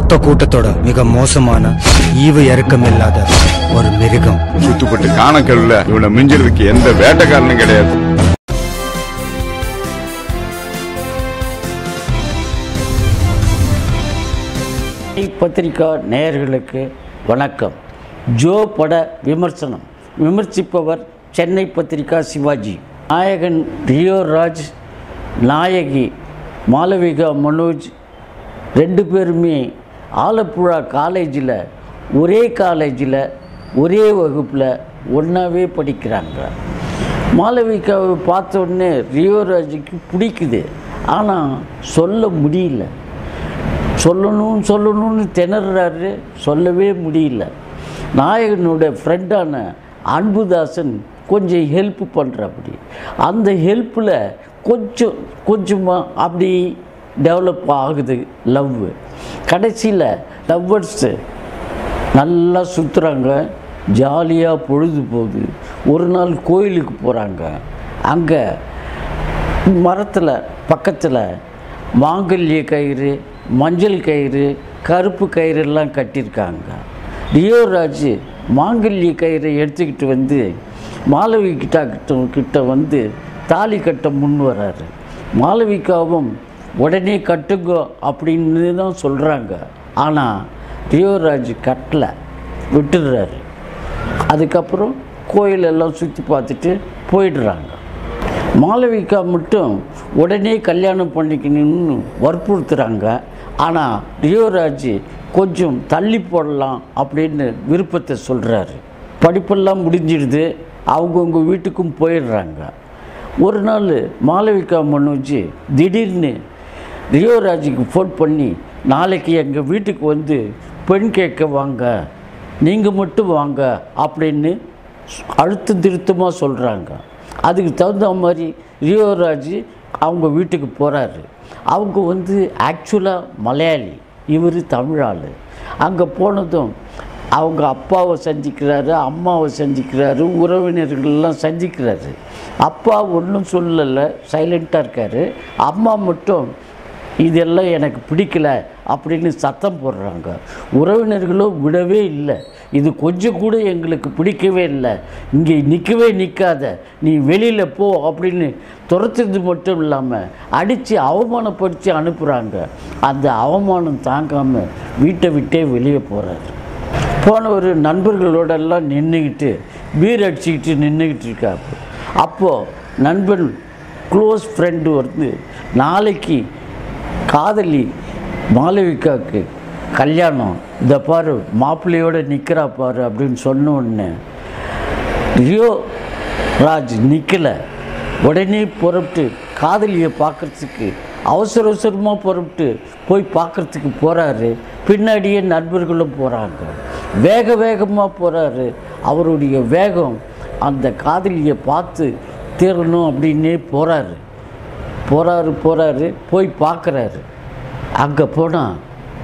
ஒத்த கூட்டத்தோட மிக மோசமான ஈவு இறக்கம் இல்லாத ஒரு மிருகம் சுத்துப்பட்டு காணக்கல்ல இவனை மிஞ்சறதுக்கு எந்த வேட்டைக்காரனும் கிடையாது பத்திரிகா நேயர்களுக்கு வணக்கம் ஜோ பட விமர்சனம் விமர்சிப்பவர் சென்னை பத்திரிகா சிவாஜி நாயகன் ரியோ ராஜ் நாயகி மாளவிகா மனோஜ் ரெண்டு பேருமே ஆலப்புழா காலேஜில் ஒரே காலேஜில் ஒரே வகுப்பில் ஒன்றாவே படிக்கிறாங்க மாளவிகாவை பார்த்த உடனே ரியோ ராஜுக்கு பிடிக்குது ஆனால் சொல்ல முடியல சொல்லணும் சொல்லணும்னு திணறாரு சொல்லவே முடியல நாயகனோட ஃப்ரெண்டான அன்புதாசன் கொஞ்சம் ஹெல்ப் பண்ணுறாப்படி அந்த ஹெல்ப்பில் கொஞ்சம் கொஞ்சமாக அப்படி டெவலப் ஆகுது லவ் கடைசியில் லவ்வர்ஸு நல்லா சுற்றுறாங்க ஜாலியாக பொழுது போகுது ஒரு நாள் கோயிலுக்கு போகிறாங்க அங்கே மரத்தில் பக்கத்தில் மாங்கல்ய கயிறு மஞ்சள் கயிறு கருப்பு கயிறு எல்லாம் கட்டியிருக்காங்க ரியோராஜ் மாங்கல்ய கயிறை எடுத்துக்கிட்டு வந்து மாளவி கிட்ட கிட்ட கிட்ட வந்து தாலி கட்ட முன் வராரு மாளவிகாவும் உடனே கட்டுங்க அப்படின்னு தான் சொல்கிறாங்க ஆனால் ரியோராஜ் கட்டலை விட்டுடுறாரு அதுக்கப்புறம் கோயிலெல்லாம் சுற்றி பார்த்துட்டு போயிடுறாங்க மாளவிகா மட்டும் உடனே கல்யாணம் பண்ணிக்கணும்னு வற்புறுத்துகிறாங்க ஆனால் ரியோராஜ் கொஞ்சம் தள்ளி போடலாம் அப்படின்னு விருப்பத்தை சொல்கிறாரு படிப்பெல்லாம் முடிஞ்சிடுது அவங்கவுங்க வீட்டுக்கும் போயிடுறாங்க ஒரு நாள் மாளவிகா மனோஜ் திடீர்னு ரியோராஜுக்கு ஃபோன் பண்ணி நாளைக்கு எங்கள் வீட்டுக்கு வந்து பெண் கேட்க வாங்க நீங்கள் மட்டும் வாங்க அப்படின்னு அழுத்த திருத்தமாக சொல்கிறாங்க அதுக்கு தகுந்த மாதிரி ரியோராஜ் அவங்க வீட்டுக்கு போகிறாரு அவங்க வந்து ஆக்சுவலாக மலையாளி இவர் தமிழாள் அங்கே போனதும் அவங்க அப்பாவை சந்திக்கிறாரு அம்மாவை சந்திக்கிறாரு உறவினர்கள்லாம் சந்திக்கிறாரு அப்பா ஒன்றும் சொல்லலை சைலண்ட்டாக இருக்கார் அம்மா மட்டும் இதெல்லாம் எனக்கு பிடிக்கல அப்படின்னு சத்தம் போடுறாங்க உறவினர்களும் விடவே இல்லை இது கொஞ்சம் கூட எங்களுக்கு பிடிக்கவே இல்லை இங்கே நிற்கவே நிற்காத நீ வெளியில் போ அப்படின்னு துரத்துறது மட்டும் இல்லாமல் அடித்து அவமானப்படுத்தி அனுப்புகிறாங்க அந்த அவமானம் தாங்காமல் வீட்டை விட்டே வெளியே போகிறாரு போனவர் நண்பர்களோடெல்லாம் நின்றுக்கிட்டு பீர் அடிச்சுக்கிட்டு நின்றுக்கிட்டு இருக்காப்பு அப்போது நண்பன் க்ளோஸ் ஃப்ரெண்டு வந்து நாளைக்கு காதலி மாளவிகாவுக்கு கல்யாணம் இந்த பாரு மாப்பிள்ளையோட நிற்கிறா பாரு அப்படின்னு சொன்ன உடனே ரியோ ராஜ் நிற்கலை உடனே புறப்பட்டு காதலியை பார்க்குறதுக்கு அவசர அவசரமாக புறப்பட்டு போய் பார்க்குறதுக்கு போகிறாரு பின்னாடியே நண்பர்களும் போகிறாங்க வேக வேகமாக போகிறாரு அவருடைய வேகம் அந்த காதலியை பார்த்து தீரணும் அப்படின்னே போகிறாரு போகிறாரு போகிறாரு போய் பார்க்குறாரு அங்கே போனால்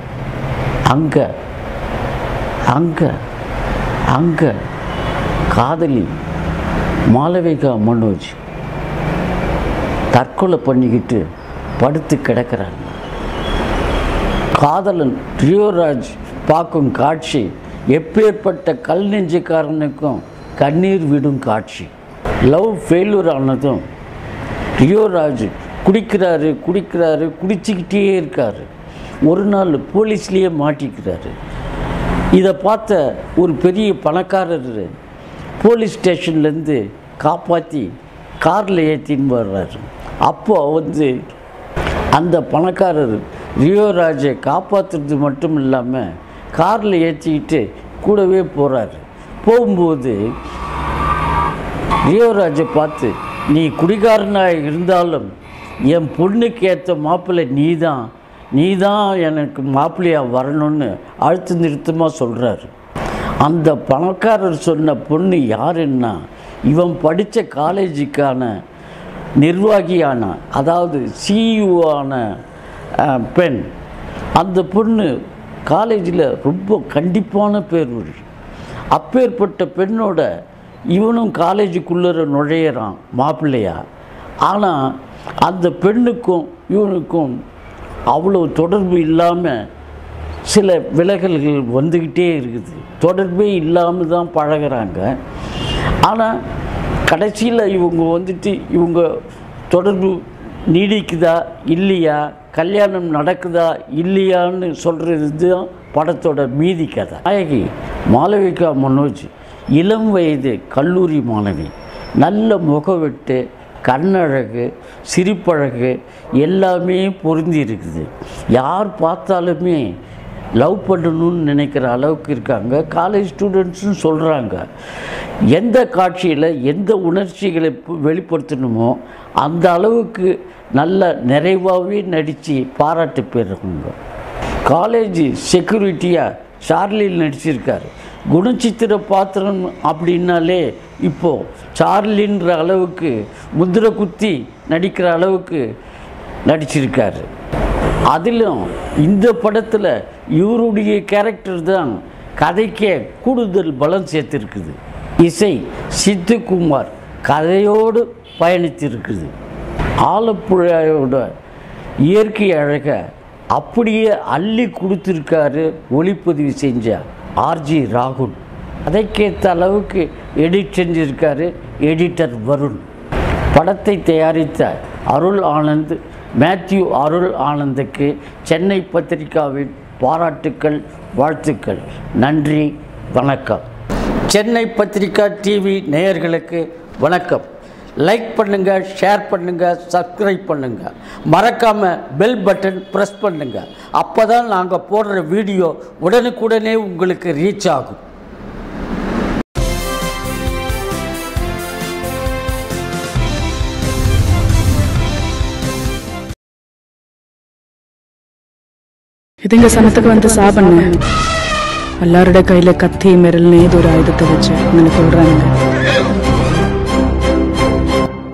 அங்கே அங்கே அங்கே காதலி மாளவிகா மனோஜ் தற்கொலை பண்ணிக்கிட்டு படுத்து கிடக்கிறாங்க காதலன் ரியோராஜ் பார்க்கும் காட்சி எப்பேற்பட்ட கல் நெஞ்சுக்காரனுக்கும் கண்ணீர் விடும் காட்சி லவ் ஃபெயிலியர் ஆனதும் ரியோராஜ் குடிக்கிறாரு குடிக்கிறாரு குடிச்சிக்கிட்டே இருக்காரு ஒரு நாள் போலீஸ்லேயே மாட்டிக்கிறாரு இதை பார்த்த ஒரு பெரிய பணக்காரர் போலீஸ் ஸ்டேஷன்லேருந்து காப்பாற்றி காரில் ஏற்றின்னு வர்றாரு அப்போ வந்து அந்த பணக்காரர் ரியோராஜை காப்பாற்றுறது மட்டும் இல்லாமல் காரில் ஏற்றிக்கிட்டு கூடவே போகிறாரு போகும்போது ரியோராஜை பார்த்து நீ குடிகாரனாக இருந்தாலும் என் பொண்ணுக்கு ஏற்ற மாப்பிள்ளை நீ தான் நீ தான் எனக்கு மாப்பிள்ளையாக வரணும்னு அழுத்த நிறுத்தமாக சொல்கிறாரு அந்த பணக்காரர் சொன்ன பொண்ணு யாருன்னா இவன் படித்த காலேஜுக்கான நிர்வாகியான அதாவது சிஇஓவான பெண் அந்த பொண்ணு காலேஜில் ரொம்ப கண்டிப்பான பேர் வழி அப்பேற்பட்ட பெண்ணோட இவனும் காலேஜுக்குள்ளே நுழையிறான் மாப்பிள்ளையா ஆனால் அந்த பெண்ணுக்கும் இவனுக்கும் அவ்வளோ தொடர்பு இல்லாமல் சில விலகல்கள் வந்துக்கிட்டே இருக்குது தொடர்பே இல்லாமல் தான் பழகுறாங்க ஆனால் கடைசியில் இவங்க வந்துட்டு இவங்க தொடர்பு நீடிக்குதா இல்லையா கல்யாணம் நடக்குதா இல்லையான்னு சொல்கிறது தான் படத்தோட மீதி கதை நாயகி மாளவிகா மனோஜ் இளம் வயது கல்லூரி மாணவி நல்ல முகவெட்டு கண்ணழகு சிரிப்பழகு எல்லாமே பொருந்தி இருக்குது யார் பார்த்தாலுமே லவ் பண்ணணும்னு நினைக்கிற அளவுக்கு இருக்காங்க காலேஜ் ஸ்டூடெண்ட்ஸும் சொல்கிறாங்க எந்த காட்சியில் எந்த உணர்ச்சிகளை பு- வெளிப்படுத்தணுமோ அந்த அளவுக்கு நல்ல நிறைவாகவே நடித்து பாராட்டு பெறுறாங்க காலேஜ் செக்யூரிட்டியாக சார்லியில் நடிச்சிருக்காரு குணச்சித்திர பாத்திரம் அப்படின்னாலே இப்போது சார்லின்ற அளவுக்கு முத்திரை குத்தி நடிக்கிற அளவுக்கு நடிச்சிருக்காரு அதிலும் இந்த படத்தில் இவருடைய கேரக்டர் தான் கதைக்கே கூடுதல் பலம் சேர்த்துருக்குது இசை சித்துக்குமார் கதையோடு பயணித்திருக்குது ஆலப்புழாயோட இயற்கை அழகை அப்படியே அள்ளி கொடுத்துருக்காரு ஒளிப்பதிவு செஞ்ச ஆர்ஜி ராகுல் அதைக்கேற்ற அளவுக்கு எடிட் செஞ்சிருக்காரு எடிட்டர் வருண் படத்தை தயாரித்த அருள் ஆனந்த் மேத்யூ அருள் ஆனந்துக்கு சென்னை பத்திரிகாவின் பாராட்டுக்கள் வாழ்த்துக்கள் நன்றி வணக்கம் சென்னை பத்திரிகா டிவி நேயர்களுக்கு வணக்கம் லைக் பண்ணுங்க ஷேர் பண்ணுங்க சப்ஸ்கிரைப் பண்ணுங்க மறக்காம பெல் பட்டன் ப்ரெஸ் பண்ணுங்க அப்பதான் நாங்க போடுற வீடியோ உடனுக்குடனே உங்களுக்கு ரீச் ஆகும் இதுங்க சனத்துக்கு வந்து சாபண்ண எல்லாரோட கையில கத்தி மெரல்னு ஏதோ ஒரு ஆயுதத்தை வச்சு எனக்கு விடுறானுங்க